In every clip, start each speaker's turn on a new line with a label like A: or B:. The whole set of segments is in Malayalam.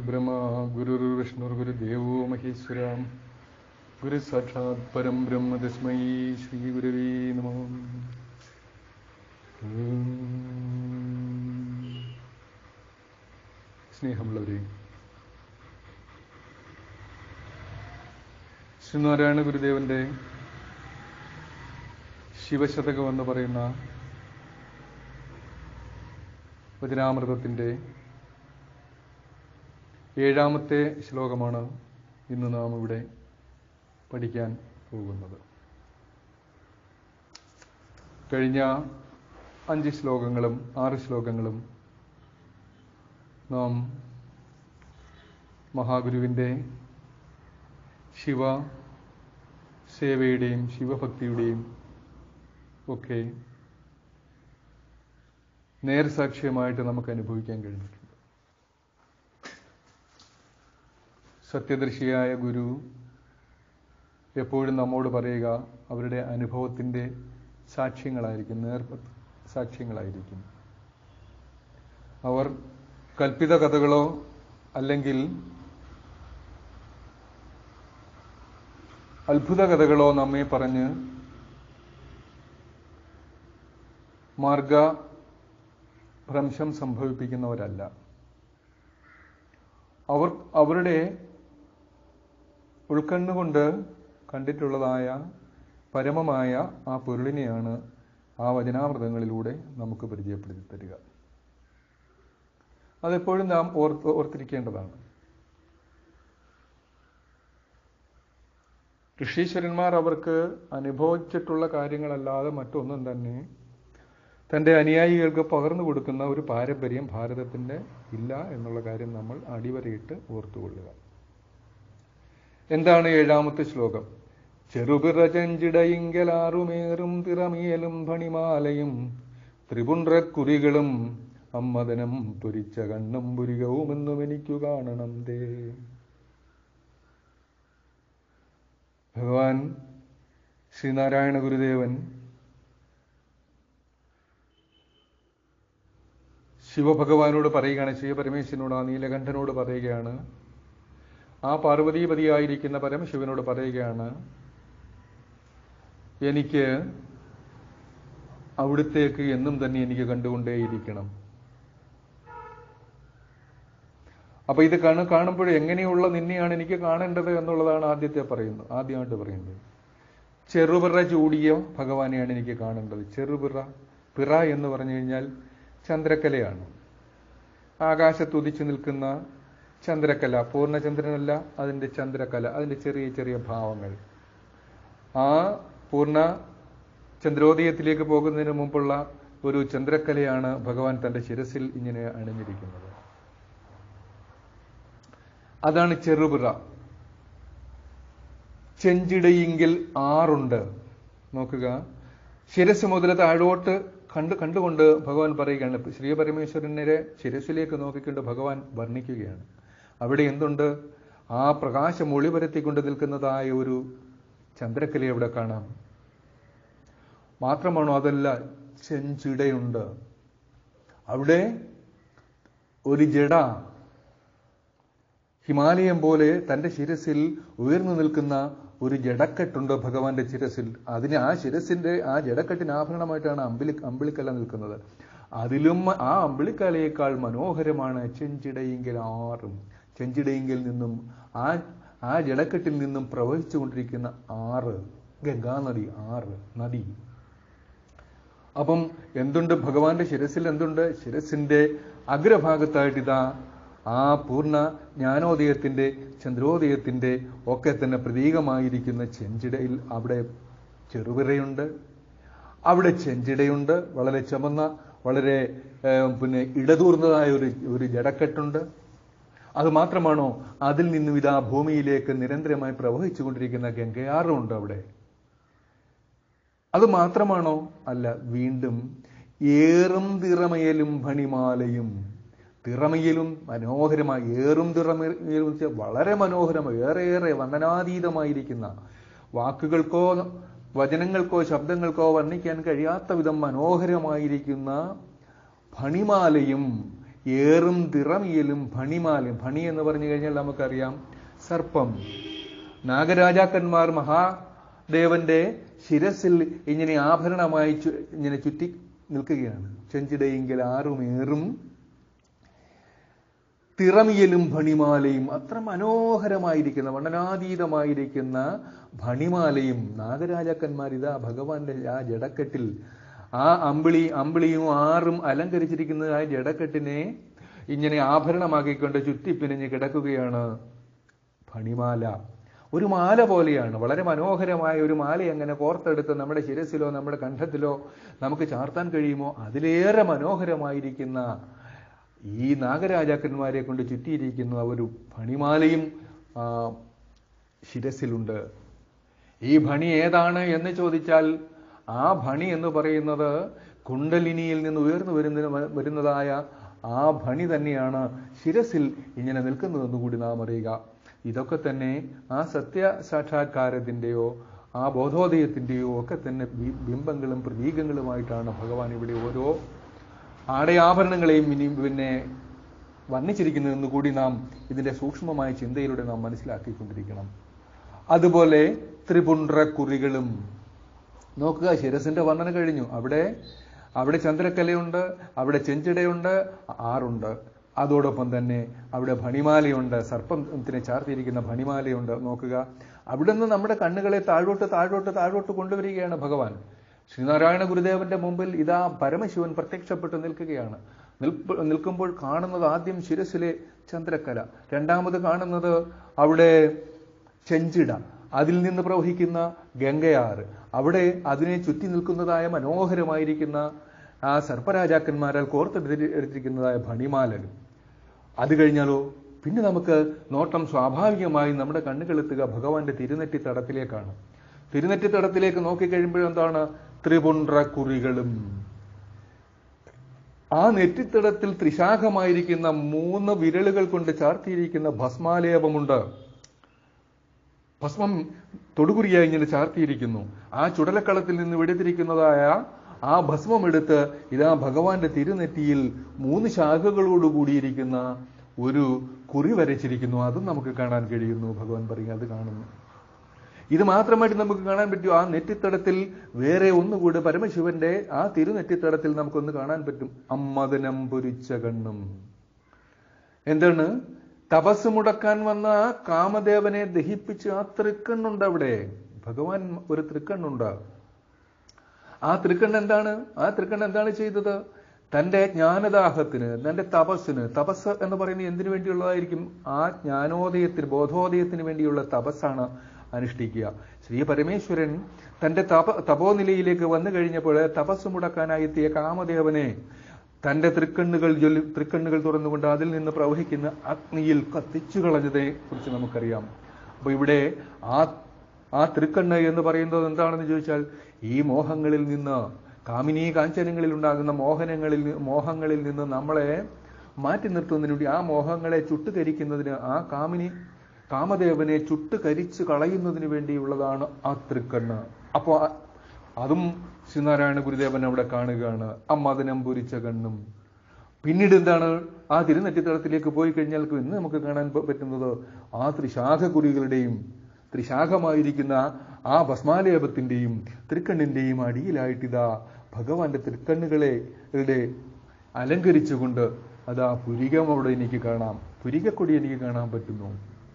A: गुरुर्ब्रह्मा गुरुर्विष्णुर्गुरुदेवो महेश्वरा गुरु साक्षात् परं ब्रह्म तस्मै श्रीगुरवे नमः ഉം. സ്നേഹമുള്ളവരെ ശ്രീനാരായണ ഗുരുദേവന്റെ ശിവശതകം എന്ന് പറയുന്ന വചനാമൃതത്തിൻ്റെ ഏഴാമത്തെ ശ്ലോകമാണ് ഇന്ന് നാം ഇവിടെ പഠിക്കാൻ പോകുന്നത് കഴിഞ്ഞ അഞ്ച് ശ്ലോകങ്ങളും ആറ് ശ്ലോകങ്ങളും നാം മഹാഗുരുവിൻ്റെ ശിവ സേവയുടെയും ശിവഭക്തിയുടെയും ഒക്കെ നേർസാക്ഷ്യമായിട്ട് നമുക്ക് അനുഭവിക്കാൻ കഴിഞ്ഞിട്ടുണ്ട് സത്യദർശിയായ ഗുരു എപ്പോഴും നമ്മോട് പറയുക അവരുടെ അനുഭവത്തിൻ്റെ സാക്ഷ്യങ്ങളായിരിക്കും നേർ സാക്ഷ്യങ്ങളായിരിക്കും അവർ കൽപ്പിത കഥകളോ അല്ലെങ്കിൽ അത്ഭുത കഥകളോ നമ്മെ പറഞ്ഞ് മാർഗ ഭ്രംശം സംഭവിപ്പിക്കുന്നവരല്ല അവർ അവരുടെ ഉൾക്കണ്ണുകൊണ്ട് കണ്ടിട്ടുള്ളതായ പരമമായ ആ പൊരുളിനെയാണ് ആ വചനാമൃതങ്ങളിലൂടെ നമുക്ക് പരിചയപ്പെടുത്തി തരിക അതെപ്പോഴും നാം ഓർത്ത് ഓർത്തിരിക്കേണ്ടതാണ് ഋഷീശ്വരന്മാർ അവർക്ക് അനുഭവിച്ചിട്ടുള്ള കാര്യങ്ങളല്ലാതെ മറ്റൊന്നും തന്നെ തൻ്റെ അനുയായികൾക്ക് പകർന്നു കൊടുക്കുന്ന ഒരു പാരമ്പര്യം ഭാരതത്തിൻ്റെ ഇല്ല എന്നുള്ള കാര്യം നമ്മൾ അടിവരയിട്ട് ഓർത്തുകൊള്ളുക എന്താണ് ഏഴാമത്തെ ശ്ലോകം ചെറുപിറ ചെഞ്ചിടയിങ്കലാറുമേറും തിറമിയലും പണിമാലയും ത്രിപുണ്ട്രക്കുറികളും അമ്മദനം പൊരിച്ച കണ്ണും പുരികവുമെന്നും എനിക്കു കാണണം ദേ ഭഗവാൻ ശ്രീനാരായണ ഗുരുദേവൻ ശിവഭഗവാനോട് പറയുകയാണ് ശിവപരമേശ്വരനോട് ആ നീലകണ്ഠനോട് പറയുകയാണ് ആ പാർവതീപതിയായിരിക്കുന്ന പരമശിവനോട് പറയുകയാണ് എനിക്ക് അവിടുത്തേക്ക് എന്നും തന്നെ എനിക്ക് കണ്ടുകൊണ്ടേയിരിക്കണം അപ്പൊ ഇത് കാണ കാണുമ്പോൾ എങ്ങനെയുള്ള നിന്നെയാണ് എനിക്ക് കാണേണ്ടത് എന്നുള്ളതാണ് ആദ്യത്തെ പറയുന്നത് ആദ്യമായിട്ട് പറയുന്നത് ചെറുപിറ ചൂടിയ ഭഗവാനെയാണ് എനിക്ക് കാണേണ്ടത് ചെറുപിറ പിറ എന്ന് പറഞ്ഞു കഴിഞ്ഞാൽ ചന്ദ്രക്കലയാണ് ആകാശത്ത് ഉദിച്ചു നിൽക്കുന്ന ചന്ദ്രക്കല പൂർണ്ണചന്ദ്രനല്ല അതിൻ്റെ ചന്ദ്രക്കല അതിൻ്റെ ചെറിയ ചെറിയ ഭാവങ്ങൾ ആ പൂർണ്ണ ചന്ദ്രോദയത്തിലേക്ക് പോകുന്നതിന് മുമ്പുള്ള ഒരു ചന്ദ്രക്കലയാണ് ഭഗവാൻ തൻ്റെ ശിരസിൽ ഇങ്ങനെ അണിഞ്ഞിരിക്കുന്നത് അതാണ് ചെറുപിറ ചെഞ്ചിടയിങ്കിൽ ആറുണ്ട് നോക്കുക ശിരസ് മുതൽ താഴോട്ട് കണ്ട് കണ്ടുകൊണ്ട് ഭഗവാൻ പറയുകയാണ് ശ്രീപരമേശ്വരനെ ശിരസിലേക്ക് നോക്കിക്കൊണ്ട് ഭഗവാൻ വർണ്ണിക്കുകയാണ് അവിടെ എന്തുണ്ട് ആ പ്രകാശം ഒളിപരത്തിക്കൊണ്ട് നിൽക്കുന്നതായ ഒരു ചന്ദ്രക്കല അവിടെ കാണാം മാത്രമാണോ അതല്ല ചെഞ്ചിടയുണ്ട് അവിടെ ഒരു ജഡ ഹിമാലയം പോലെ തന്റെ ശിരസിൽ ഉയർന്നു നിൽക്കുന്ന ഒരു ജടക്കെട്ടുണ്ട് ഭഗവാന്റെ ശിരസിൽ അതിന് ആ ശിരസിന്റെ ആ ജടക്കെട്ടിന് ആഭരണമായിട്ടാണ് അമ്പിളി അമ്പിളിക്കല നിൽക്കുന്നത് അതിലും ആ അമ്പിളിക്കലയേക്കാൾ മനോഹരമാണ് ചെഞ്ചിടയിങ്കിൽ ആറും ചെഞ്ചിടയിങ്കിൽ നിന്നും ആ ആ ജടക്കെട്ടിൽ നിന്നും പ്രവഹിച്ചു കൊണ്ടിരിക്കുന്ന ആറ് ഗംഗാനദി ആറ് നദി അപ്പം എന്തുണ്ട് ഭഗവാന്റെ ശിരസിൽ എന്തുണ്ട് ശിരസിന്റെ അഗ്രഭാഗത്തായിട്ട് ഇതാ ആ പൂർണ്ണ ജ്ഞാനോദയത്തിന്റെ ചന്ദ്രോദയത്തിന്റെ ഒക്കെ തന്നെ പ്രതീകമായിരിക്കുന്ന ചെഞ്ചിടയിൽ അവിടെ ചെറുപിറയുണ്ട് അവിടെ ചെഞ്ചിടയുണ്ട് വളരെ ചമന്ന വളരെ പിന്നെ ഇടതൂർന്നതായ ഒരു ഒരു ജടക്കെട്ടുണ്ട് അത് മാത്രമാണോ അതിൽ നിന്നും ഇതാ ഭൂമിയിലേക്ക് നിരന്തരമായി പ്രവഹിച്ചുകൊണ്ടിരിക്കുന്ന ഗംഗയാറുണ്ട് അവിടെ അത് മാത്രമാണോ അല്ല വീണ്ടും ഏറും തിറമയലും ഭണിമാലയും തിറമയിലും മനോഹരമായി ഏറും തിറമയിലും വളരെ മനോഹരമായി ഏറെയേറെ വന്ദനാതീതമായിരിക്കുന്ന വാക്കുകൾക്കോ വചനങ്ങൾക്കോ ശബ്ദങ്ങൾക്കോ വർണ്ണിക്കാൻ കഴിയാത്ത വിധം മനോഹരമായിരിക്കുന്ന ഫണിമാലയും ഏറും തിറമിയലും ഭണിമാലും ഭണി എന്ന് പറഞ്ഞു കഴിഞ്ഞാൽ നമുക്കറിയാം സർപ്പം നാഗരാജാക്കന്മാർ മഹാദേവന്റെ ശിരസിൽ ഇങ്ങനെ ആഭരണമായി ചു- ഇങ്ങനെ ചുറ്റി നിൽക്കുകയാണ് ചെഞ്ചിടയെങ്കിൽ ആറുമേറും തിറമിയലും ഭണിമാലയും അത്ര മനോഹരമായിരിക്കുന്ന വർണ്ണനാതീതമായിരിക്കുന്ന ഭണിമാലയും നാഗരാജാക്കന്മാർ ഇതാ ഭഗവാന്റെ ആ ജടക്കെട്ടിൽ ആ അമ്പിളി അമ്പിളിയും ആറും അലങ്കരിച്ചിരിക്കുന്ന ആ ജടക്കെട്ടിനെ ഇങ്ങനെ ആഭരണമാക്കിക്കൊണ്ട് ചുറ്റിപ്പിനിഞ്ഞ് കിടക്കുകയാണ് ഭണിമാല ഒരു മാല പോലെയാണ് വളരെ മനോഹരമായ ഒരു മാല എങ്ങനെ കോർത്തെടുത്ത് നമ്മുടെ ശിരസിലോ നമ്മുടെ കണ്ഠത്തിലോ നമുക്ക് ചാർത്താൻ കഴിയുമോ അതിലേറെ മനോഹരമായിരിക്കുന്ന ഈ നാഗരാജാക്കന്മാരെ കൊണ്ട് ചുറ്റിയിരിക്കുന്ന ഒരു ഭണിമാലയും ആ, ശിരസിലുണ്ട് ഈ ഭണി ഏതാണ് എന്ന് ചോദിച്ചാൽ ആ ഭണി എന്ന് പറയുന്നത് കുണ്ടലിനിയിൽ നിന്ന് ഉയർന്നു വരുന്ന വരുന്നതായ ആ ഭണി തന്നെയാണ് ശിരസിൽ ഇങ്ങനെ നിൽക്കുന്നതെന്ന് കൂടി നാം അറിയുക ഇതൊക്കെ തന്നെ ആ സത്യ സാക്ഷാത്കാരത്തിൻ്റെയോ ആ ബോധോദയത്തിൻ്റെയോ ഒക്കെ തന്നെ ബി- ബിംബങ്ങളും പ്രതീകങ്ങളുമായിട്ടാണ് ഭഗവാൻ ഇവിടെ ഓരോ ആടയാഭരണങ്ങളെയും ഇനി പിന്നെ വർണ്ണിച്ചിരിക്കുന്നതെന്ന് കൂടി നാം ഇതിന്റെ സൂക്ഷ്മമായ ചിന്തയിലൂടെ നാം മനസ്സിലാക്കിക്കൊണ്ടിരിക്കണം അതുപോലെ ത്രിപുണ്ട്രക്കുറികളും നോക്കുക ശിരസിന്റെ വർണ്ണന കഴിഞ്ഞു അവിടെ അവിടെ ചന്ദ്രക്കലയുണ്ട് അവിടെ ചെഞ്ചിടയുണ്ട് ആറുണ്ട് അതോടൊപ്പം തന്നെ അവിടെ ഭണിമാലയുണ്ട് സർപ്പത്തിനെ ചാർത്തിയിരിക്കുന്ന ഭണിമാലയുണ്ട് നോക്കുക അവിടെ നിന്ന് നമ്മുടെ കണ്ണുകളെ താഴോട്ട് താഴോട്ട് താഴോട്ട് കൊണ്ടുവരികയാണ് ഭഗവാൻ ശ്രീനാരായണ ഗുരുദേവന്റെ മുമ്പിൽ ഇതാ പരമശിവൻ പ്രത്യക്ഷപ്പെട്ട് നിൽക്കുകയാണ് നിൽപ്പ് നിൽക്കുമ്പോൾ കാണുന്നത് ആദ്യം ശിരസിലെ ചന്ദ്രക്കല രണ്ടാമത് കാണുന്നത് അവിടെ ചെഞ്ചിട അതിൽ നിന്ന് പ്രവഹിക്കുന്ന ഗംഗയാറ് അവിടെ അതിനെ ചുറ്റി നിൽക്കുന്നതായ മനോഹരമായിരിക്കുന്ന ആ സർപ്പരാജാക്കന്മാരാൽ കോർത്തെടുത്തിരിക്കുന്നതായ ഭണിമാലകൾ അത് കഴിഞ്ഞാലോ പിന്നെ നമുക്ക് നോട്ടം സ്വാഭാവികമായി നമ്മുടെ കണ്ണുകളെത്തുക ഭഗവാന്റെ തിരുനെറ്റി തടത്തിലേക്കാണ് തിരുനെറ്റി തടത്തിലേക്ക് നോക്കിക്കഴിയുമ്പോൾ എന്താണ് ത്രിപുണ്ട്രക്കുറികളും ആ നെറ്റിത്തടത്തിൽ ത്രിശാഖമായിരിക്കുന്ന മൂന്ന് വിരലുകൾ കൊണ്ട് ചാർത്തിയിരിക്കുന്ന ഭസ്മാലേപമുണ്ട് ഭസ്മം തൊടുകുറിയായി ഇങ്ങനെ ചാർത്തിയിരിക്കുന്നു ആ ചുടലക്കളത്തിൽ നിന്ന് വെടുത്തിരിക്കുന്നതായ ആ ഭസ്മം എടുത്ത് ഇതാ ഭഗവാന്റെ തിരുനെറ്റിയിൽ മൂന്ന് ശാഖകളോട് കൂടിയിരിക്കുന്ന ഒരു കുറി വരച്ചിരിക്കുന്നു അതും നമുക്ക് കാണാൻ കഴിയുന്നു ഭഗവാൻ പറയും അത് കാണുന്നു ഇത് മാത്രമായിട്ട് നമുക്ക് കാണാൻ പറ്റും ആ നെറ്റിത്തടത്തിൽ വേറെ ഒന്നുകൂടെ പരമശിവന്റെ ആ തിരുനെറ്റിത്തടത്തിൽ നമുക്കൊന്ന് കാണാൻ പറ്റും അമ്മദനം പൊരിച്ച കണ്ണും എന്താണ് തപസ് മുടക്കാൻ വന്ന ആ കാമദേവനെ ദഹിപ്പിച്ച് ആ തൃക്കണ്ണുണ്ട് അവിടെ ഭഗവാൻ ഒരു തൃക്കണ്ണുണ്ട് ആ തൃക്കണ്ണ് എന്താണ് ആ തൃക്കണ്ണ് എന്താണ് ചെയ്തത് തന്റെ ജ്ഞാനദാഹത്തിന് തന്റെ തപസ്സിന് തപസ് എന്ന് പറയുന്നത് എന്തിനു വേണ്ടിയുള്ളതായിരിക്കും ആ ജ്ഞാനോദയത്തിന് ബോധോദയത്തിന് വേണ്ടിയുള്ള തപസ്സാണ് അനുഷ്ഠിക്കുക ശ്രീ പരമേശ്വരൻ തന്റെ തപ തപോനിലയിലേക്ക് വന്നു കഴിഞ്ഞപ്പോൾ തപസ് മുടക്കാനായി എത്തിയ കാമദേവനെ തന്റെ തൃക്കണ്ണുകൾ ജ്വലി തൃക്കണ്ണുകൾ തുറന്നുകൊണ്ട് അതിൽ നിന്ന് പ്രവഹിക്കുന്ന അഗ്നിയിൽ കത്തിച്ചു കളഞ്ഞതിനെ കുറിച്ച് നമുക്കറിയാം അപ്പൊ ഇവിടെ ആ ആ തൃക്കണ്ണ് എന്ന് പറയുന്നത് എന്താണെന്ന് ചോദിച്ചാൽ ഈ മോഹങ്ങളിൽ നിന്ന് കാമിനീ കാഞ്ചനങ്ങളിൽ ഉണ്ടാകുന്ന മോഹനങ്ങളിൽ നി- മോഹങ്ങളിൽ നിന്ന് നമ്മളെ മാറ്റി നിർത്തുന്നതിന് വേണ്ടി ആ മോഹങ്ങളെ ചുട്ടുകരിക്കുന്നതിന് ആ കാമിനി കാമദേവനെ ചുട്ടുകരിച്ച് കളയുന്നതിന് വേണ്ടിയുള്ളതാണ് ആ തൃക്കണ്ണ് അപ്പോൾ അതും ശ്രീനാരായണ ഗുരുദേവൻ അവിടെ കാണുകയാണ് അമ്മദനം പൊരിച്ച കണ്ണും പിന്നീട് എന്താണ് ആ തിരുനെറ്റിത്തളത്തിലേക്ക് പോയി കഴിഞ്ഞാൽ ഇന്ന് നമുക്ക് കാണാൻ പ- പറ്റുന്നത് ആ ത്രിശാഖകുറികളുടെയും ത്രിശാഖമായിരിക്കുന്ന ആ ഭസ്മാലേപത്തിന്റെയും തൃക്കണ്ണിന്റെയും അടിയിലായിട്ട് ഇതാ ഭഗവാന്റെ തൃക്കണ്ണുകളെ യുടെ അലങ്കരിച്ചുകൊണ്ട് അതാ പുരികം അവിടെ എനിക്ക് കാണാം പുരികക്കൊടി എനിക്ക് കാണാൻ പറ്റുന്നു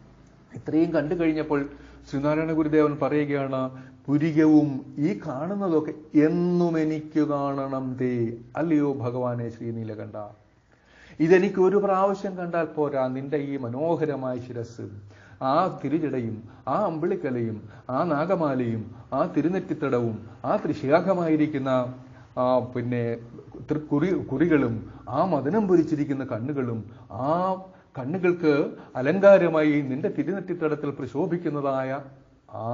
A: ഇത്രയും കണ്ടു കഴിഞ്ഞപ്പോൾ ശ്രീനാരായണ ഗുരുദേവൻ പറയുകയാണ് പുരികവും ഈ കാണുന്നതൊക്കെ എന്നും എനിക്ക് കാണണം തേ അല്ലയോ ഭഗവാനെ ശ്രീനീലകണ്ഠ ഇതെനിക്ക് ഒരു പ്രാവശ്യം കണ്ടാൽ പോരാ നിന്റെ ഈ മനോഹരമായ ശിരസ് ആ തിരുജടയും ആ അമ്പിളിക്കലയും ആ നാഗമാലയും ആ തിരുനെറ്റിത്തടവും ആ ത്രിശാഖമായിരിക്കുന്ന ആ പിന്നെ തൃ- കുറി കുറികളും ആ മദനം പൊരിച്ചിരിക്കുന്ന കണ്ണുകളും ആ കണ്ണുകൾക്ക് അലങ്കാരമായി നിന്റെ തിരുനെറ്റിത്തടത്തിൽ പ്രശോഭിക്കുന്നതായ ആ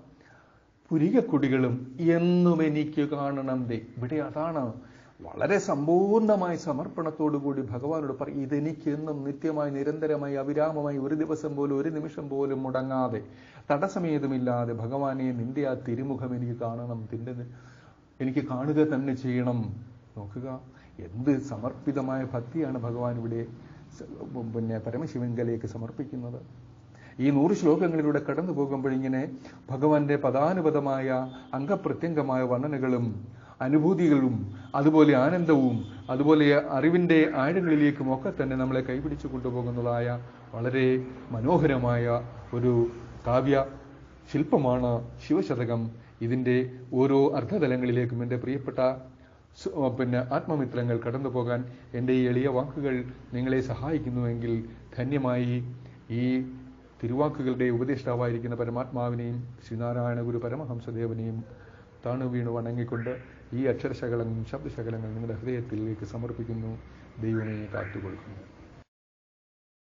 A: പുരികക്കുടികളും എന്നും എനിക്ക് കാണണം ദേ ഇവിടെ അതാണ് വളരെ സമ്പൂർണമായ സമർപ്പണത്തോടു കൂടി ഭഗവാനോട് പറയും ഇതെനിക്ക് എന്നും നിത്യമായി നിരന്തരമായി അവിരാമമായി ഒരു ദിവസം പോലും ഒരു നിമിഷം പോലും മുടങ്ങാതെ തടസ്സമേതുമില്ലാതെ ഭഗവാനെ നിന്റെ ആ തിരുമുഖം എനിക്ക് കാണണം നിന്റെ എനിക്ക് കാണുക തന്നെ ചെയ്യണം നോക്കുക എന്ത് സമർപ്പിതമായ ഭക്തിയാണ് ഭഗവാൻ ഇവിടെ സ- പിന്നെ പരമശിവങ്കലേക്ക് സമർപ്പിക്കുന്നത് ഈ നൂറ് ശ്ലോകങ്ങളിലൂടെ കടന്നു പോകുമ്പോഴിങ്ങനെ ഭഗവാന്റെ പദാനുപദമായ അംഗപ്രത്യംഗമായ വർണ്ണനകളും അനുഭൂതികളും അതുപോലെ ആനന്ദവും അതുപോലെ അറിവിന്റെ ആഴങ്ങളിലേക്കും ഒക്കെ തന്നെ നമ്മളെ കൈപിടിച്ചു കൊണ്ടുപോകുന്നതായ വളരെ മനോഹരമായ ഒരു കാവ്യ ശില്പമാണ് ശിവശതകം ഇതിന്റെ ഓരോ അർത്ഥതലങ്ങളിലേക്കും എൻ്റെ പ്രിയപ്പെട്ട സു- ഓ, പിന്നെ ആത്മമിത്രങ്ങൾ കടന്നു പോകാൻ എൻ്റെ ഈ എളിയ വാക്കുകൾ നിങ്ങളെ സഹായിക്കുന്നുവെങ്കിൽ ധന്യമായി ഈ തിരുവാക്കുകളുടെ ഉപദേഷ്ടാവായിരിക്കുന്ന പരമാത്മാവിനെയും ശ്രീനാരായണ ഗുരു പരമഹംസദേവനെയും താണു വീണു വണങ്ങിക്കൊണ്ട് ഈ അക്ഷരശകലങ്ങളും ശബ്ദശകലങ്ങൾ നിങ്ങളുടെ ഹൃദയത്തിലേക്ക് സമർപ്പിക്കുന്നു ദൈവമേ കാത്തുകൊള്ളുന്നു